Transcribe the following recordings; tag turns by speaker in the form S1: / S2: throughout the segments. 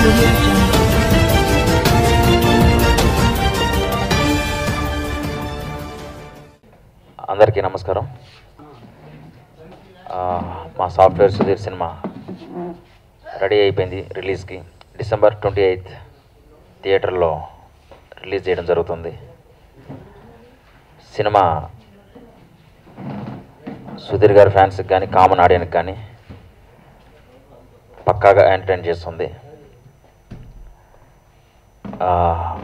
S1: audio jungle.
S2: అందరికీ నమస్కారం ఆ, మా సాఫ్ట్వేర్ సుధీర్ సినిమా రెడీ అయిపోయింది రిలీజ్కి డిసెంబర్ ట్వంటీ ఎయిత్ థియేటర్లో రిలీజ్ చేయడం జరుగుతుంది సినిమా సుధీర్ గారి ఫ్యాన్స్కి కానీ కామన్ ఆడియన్కి కానీ పక్కాగా ఎంటర్టైన్ చేస్తుంది ఆ,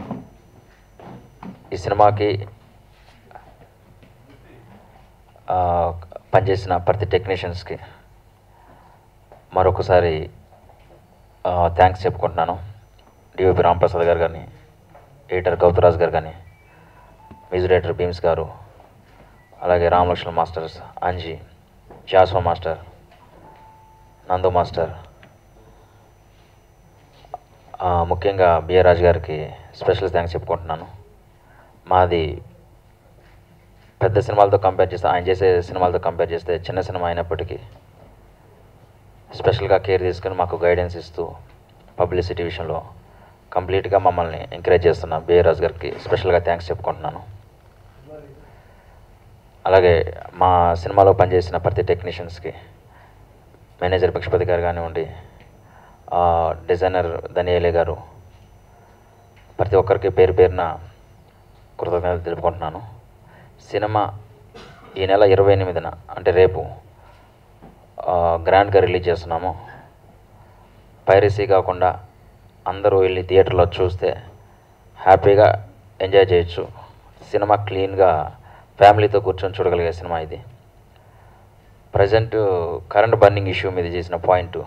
S2: ఈ సినిమాకి ఆ, పనిచేసిన ప్రతి టెక్నీషియన్స్కి మరొకసారి థ్యాంక్స్ చెప్పుకుంటున్నాను డిఓపి రాంప్రసాద్ గారు కానీ ఎడిటర్ గౌతరాజ్ గారు కానీ మ్యూజిక్ డైరెక్టర్ భీమ్స్ గారు అలాగే Ram Lakshman masters Anji Jaswa master Nandu master ఆ, ముఖ్యంగా బిఆర్ రాజు గారికి స్పెషల్ థ్యాంక్స్ చెప్పుకుంటున్నాను మాది పెద్ద సినిమాలతో కంపేర్ చేస్తే ఆయన చేసే సినిమాలతో కంపేర్ చేస్తే చిన్న సినిమా అయినప్పటికీ స్పెషల్గా కేర్ తీసుకుని మాకు గైడెన్స్ ఇస్తూ పబ్లిసిటీ విషయంలో కంప్లీట్గా మమ్మల్ని ఎంకరేజ్ చేస్తున్న బిఆర్ రాజు గారికి స్పెషల్గా థ్యాంక్స్ చెప్పుకుంటున్నాను అలాగే మా సినిమాలో పనిచేసిన ప్రతి టెక్నీషియన్స్కి మేనేజర్ పక్షపతి గారు కానివ్వండి ఆ, డిజైనర్ దనియేలే గారు ప్రతి ఒక్కరికి పేరు పేరున కృతజ్ఞతలు తెలుపుకుంటున్నాను సినిమా ఈ నెల ఇరవై ఎనిమిదిన అంటే రేపు ఆ, గ్రాండ్గా రిలీజ్ చేస్తున్నాము పైరసీ కాకుండా అందరూ వెళ్ళి థియేటర్లో చూస్తే హ్యాపీగా ఎంజాయ్ చేయొచ్చు సినిమా క్లీన్గా ఫ్యామిలీతో కూర్చొని చూడగలిగే సినిమా ఇది ప్రజెంట్ కరెంట్ బర్నింగ్ ఇష్యూ మీద చేసిన పాయింట్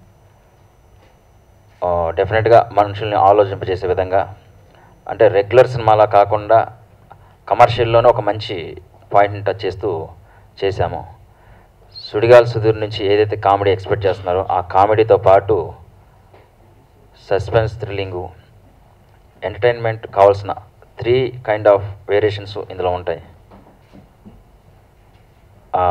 S2: డెఫినెట్గా మనుషుల్ని ఆలోచింపజేసే విధంగా అంటే రెగ్యులర్ సినిమాలా కాకుండా కమర్షియల్లోనే ఒక మంచి పాయింట్ని టచ్ చేస్తూ చేశాము సుడిగాల్ సుధీర్ నుంచి ఏదైతే కామెడీ ఎక్స్పెక్ట్ చేస్తున్నారో ఆ కామెడీతో పాటు సస్పెన్స్ థ్రిల్లింగు ఎంటర్టైన్మెంట్ కావాల్సిన త్రీ కైండ్ ఆఫ్ వేరియేషన్స్ ఇందులో ఉంటాయి ఆ,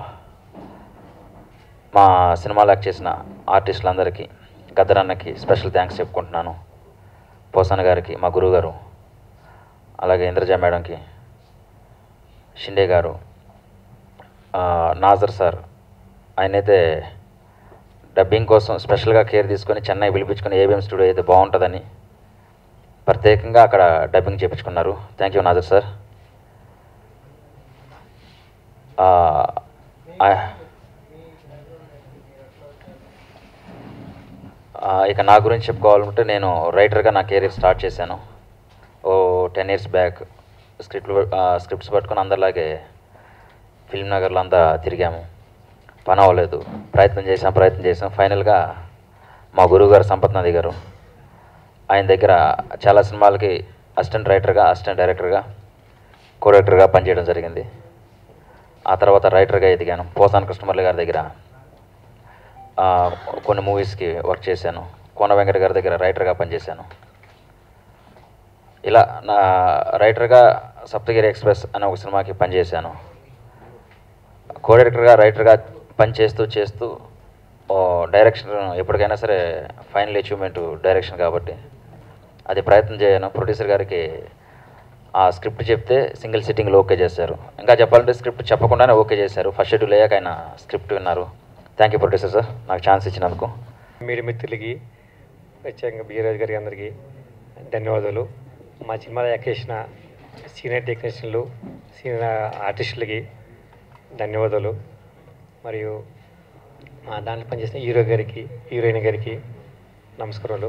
S2: మా సినిమాలో యాక్ట్ చేసిన ఆర్టిస్టులందరికీ గద్దరన్నకి స్పెషల్ థ్యాంక్స్ చెప్పుకుంటున్నాను పోసాన గారికి మా గురువు గారు అలాగే ఇంద్రజ మేడంకి షిండే గారు ఆ, నాజర్ సార్ ఆయనైతే డబ్బింగ్ కోసం స్పెషల్గా కేర్ తీసుకొని చెన్నై పిలిపించుకొని ఏబిఎం స్టూడియో అయితే బాగుంటుందని ప్రత్యేకంగా అక్కడ డబ్బింగ్ చేయించుకున్నారు థ్యాంక్ యూ నాజర్ సార్ ఆ, ఆ, ఆ, ఇక నా గురించి చెప్పుకోవాలంటే నేను రైటర్గా నా కెరీర్ స్టార్ట్ చేశాను ఓ టెన్ ఇయర్స్ బ్యాక్ స్క్రిప్ట్లు స్క్రిప్ట్స్ పట్టుకొని అందరిలాగే ఫిల్మ్ నగర్లో అంతా తిరిగాము పని అవ్వలేదు ప్రయత్నం చేసాం ప్రయత్నం చేసాం ఫైనల్గా మా గురువుగారు సంపత్ నది గారు ఆయన దగ్గర చాలా సినిమాలకి అసిస్టెంట్ రైటర్గా అసిస్టెంట్ డైరెక్టర్గా కో డైరెక్టర్గా పనిచేయడం జరిగింది ఆ తర్వాత రైటర్గా ఎదిగాను పోసాన్ కృష్ణమల్లి గారి దగ్గర ఆ, కొన్ని మూవీస్కి వర్క్ చేశాను కోన వెంకట గారి దగ్గర రైటర్గా పనిచేశాను ఇలా నా రైటర్గా సప్తగిరి ఎక్స్ప్రెస్ అనే ఒక సినిమాకి పనిచేశాను కో డైరెక్టర్గా రైటర్గా పని చేస్తూ చేస్తూ ఓ డైరెక్షన్ ఎప్పటికైనా సరే ఫైనల్ అచీవ్మెంట్ డైరెక్షన్ కాబట్టి అది ప్రయత్నం చేయను ప్రొడ్యూసర్ గారికి ఆ స్క్రిప్ట్ చెప్తే సింగిల్ సిట్టింగ్లో ఓకే చేశారు ఇంకా చెప్పాలంటే స్క్రిప్ట్ చెప్పకుండానే ఓకే చేశారు ఫస్ట్ షెడ్యూల్ అయ్యాక ఆయన స్క్రిప్ట్ విన్నారు థ్యాంక్ యూ ప్రొడ్యూసర్ సార్ నాకు ఛాన్స్ ఇచ్చినందుకు
S3: మీడియా మిత్రులకి ప్రత్యేకంగా బీరాజ్ గారికి అందరికీ ధన్యవాదాలు మా సినిమాలో యాక్ట్ చేసిన సీనియర్ టెక్నీషియన్లు సీనియర్ ఆర్టిస్టులకి ధన్యవాదాలు మరియు మా దాంట్లో పనిచేసిన హీరో గారికి హీరోయిన్ గారికి నమస్కారాలు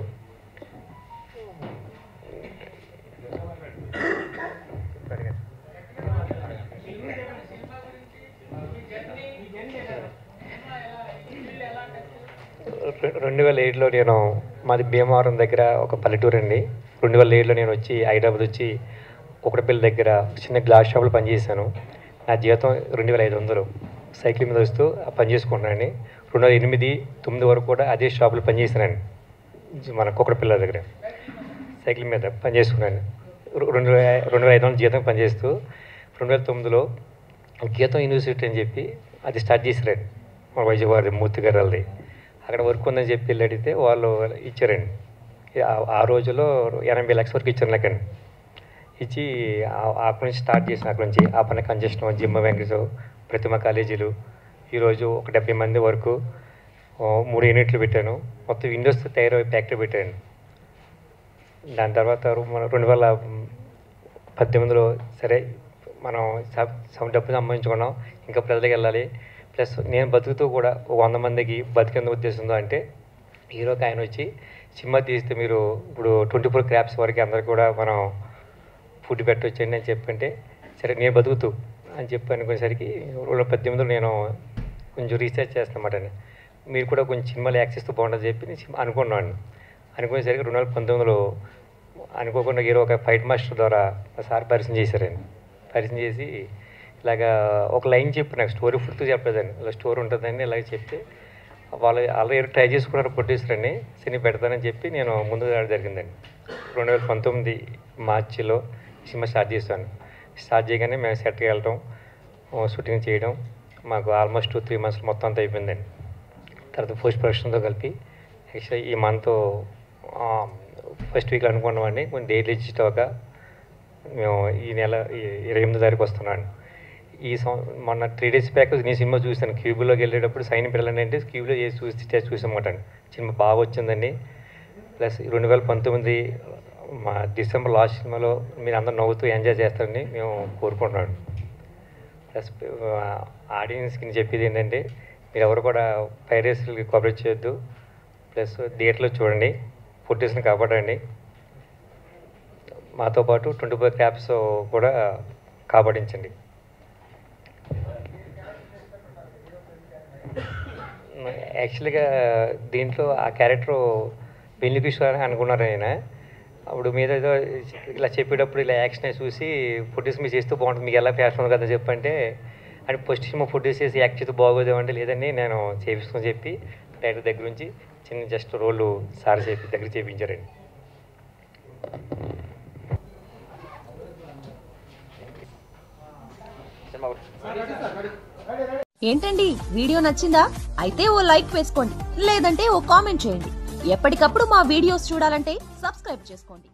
S3: రె- రెండు వేల ఏడులో నేను మాది భీమవరం దగ్గర ఒక పల్లెటూరు అండి రెండు వేల ఏడులో నేను వచ్చి హైదరాబాద్ వచ్చి కుక్కడపల్లి దగ్గర చిన్న గ్లాస్ షాప్లో పనిచేశాను నా జీతం రెండు వేల ఐదు వందలు సైకిల్ మీద వస్తూ పని చేసుకుంటున్నానండి రెండు వేల ఎనిమిది తొమ్మిది వరకు కూడా అదే షాపులో పనిచేశానండి మన కుక్కడపిల్ల దగ్గర సైకిల్ మీద పని చేసుకున్నాను రె- రెండు వే- రెండు వేల ఐదు వందల జీతం పనిచేస్తూ రెండు వేల తొమ్మిదిలో గీతం యూనివర్సిటీ అని చెప్పి అది స్టార్ట్ చేశారండి మా వైజాగ్ మూర్తి గారు వాళ్ళది అక్కడ వర్క్ ఉందని చెప్పి వెళ్ళి అడిగితే వాళ్ళు ఇచ్చారండి ఆ- ఆ రోజుల్లో ఎనభై లక్షల వరకు ఇచ్చాను లెక్కండి ఇచ్చి ఆ- అక్కడి నుంచి స్టార్ట్ చేసిన అక్కడి నుంచి ఆ పని కంజెషన్ జిమ్మ వెంకటేశ్వర ప్రతిమ కాలేజీలు ఈరోజు ఒక డెబ్బై మంది వరకు ఓ, మూడు యూనిట్లు పెట్టాను మొత్తం విండోస్ తయారై ఫ్యాక్టరీ పెట్టాను దాని తర్వాత రు- రెండు వేల పద్దెనిమిదిలో సరే మనం స- సమ డబ్బు సంపాదించుకున్నాం ఇంకా ప్రజలకు వెళ్ళాలి ప్లస్ నేను బతుకుతూ కూడా ఒక వంద మందికి బతికేందు ఉద్దేశంతో అంటే హీరోకి ఆయన వచ్చి సినిమా తీస్తే మీరు ఇప్పుడు ట్వంటీ ఫోర్ క్రాప్స్ వరకు అందరికి కూడా మనం ఫుడ్ పెట్టవచ్చండి అని చెప్పంటే సరే నేను బతుకుతూ అని చెప్పి అనుకునేసరికి రెండు వేల పద్దెనిమిదిలో నేను కొంచెం రీసెర్చ్ చేస్తానమాట మీరు కూడా కొంచెం సినిమాలు యాక్సెస్ బాగుంటుంది చెప్పి నేను సినిమా అనుకున్నాను అనుకునేసరికి రెండు వేల పంతొమ్మిదిలో అనుకోకుండా హీరో ఒక ఫైట్ మాస్టర్ ద్వారా మా సార్ పరిచయం చేశారండి పరిచయం చేసి ఇలాగా ఒక లైన్ చెప్పి నాకు స్టోరీ పూర్తిగా చెప్పలేదండి ఇలా స్టోరీ ఉంటుందండి ఇలాగ చెప్తే వాళ్ళు అలా ట్రై చేసుకున్నారు ప్రొడ్యూసర్ అండి సినీ పెడతానని చెప్పి నేను ముందుకు రావడం జరిగిందండి రెండు వేల పంతొమ్మిది మార్చిలో సినిమా స్టార్ట్ చేశాను స్టార్ట్ చేయగానే మేము సెట్కి వెళ్ళటం ఓ షూటింగ్ చేయడం మాకు ఆల్మోస్ట్ త్రీ మంత్స్ మొత్తం అంతా అయిపోయిందండి తర్వాత పోస్ట్ ప్రొడక్షన్తో కలిపి యాక్చువల్లీ ఈ మంత్ ఫస్ట్ వీక్ అనుకున్నామండి కొంచెం డైలీ ఇచ్చేటోక మేము ఈ నెల ఈ- ఇరవై ఎనిమిది తారీఖు వస్తున్నాను ఈ సం మొన్న త్రీ డేస్ బ్యాక్ నేను సినిమా చూశాను క్యూబ్లోకి వెళ్ళేటప్పుడు సైన్ పిల్లలు అంటే క్యూబ్లో చేసి చూసి టెస్ట్ చూసామన్నమాట అండి సినిమా బాగా వచ్చిందండి ప్లస్ రెండు వేల పంతొమ్మిది మా డిసెంబర్ లాస్ట్ సినిమాలో మీరు అందరూ నవ్వుతూ ఎంజాయ్ చేస్తారని మేము కోరుకుంటున్నాను ప్లస్ ఆడియన్స్కి నేను చెప్పేది ఏంటంటే మీరు ఎవరు కూడా పైరసీలకి కోఆపరేట్ చేయొద్దు ప్లస్ థియేటర్లో చూడండి ఫుటేజ్ని కాపాడండి మాతో పాటు ట్వంటీ ఫోర్ క్యాప్స్ కూడా కాపాడించండి యాక్చువల్గా దీంట్లో ఆ క్యారెక్టర్ బెనిఫిషియల్ అని అనుకున్నారు ఆయన అప్పుడు మీద ఏదో ఇలా చెప్పేటప్పుడు ఇలా యాక్షన్ చూసి ఫుటేజ్ మీరు చేస్తూ బాగుంటుంది మీకు ఎలా ఫ్యాషన్ ఉంది కదా చెప్పంటే అని ఫస్ట్ సినిమా ఫుటేజ్ చేసి యాక్ట్ చేస్తే బాగోదేమంటే లేదండి నేను చేపిస్తాను చెప్పి డైరెక్టర్ దగ్గర నుంచి చిన్న జస్ట్ రోల్ సార్ చెప్పి దగ్గర చేయించారండి
S1: ఏంటండి వీడియో నచ్చిందా అయితే ఓ లైక్ వేసుకోండి లేదంటే ఓ కామెంట్ చేయండి ఎప్పటికప్పుడు మా వీడియోస్ చూడాలంటే సబ్స్క్రైబ్ చేసుకోండి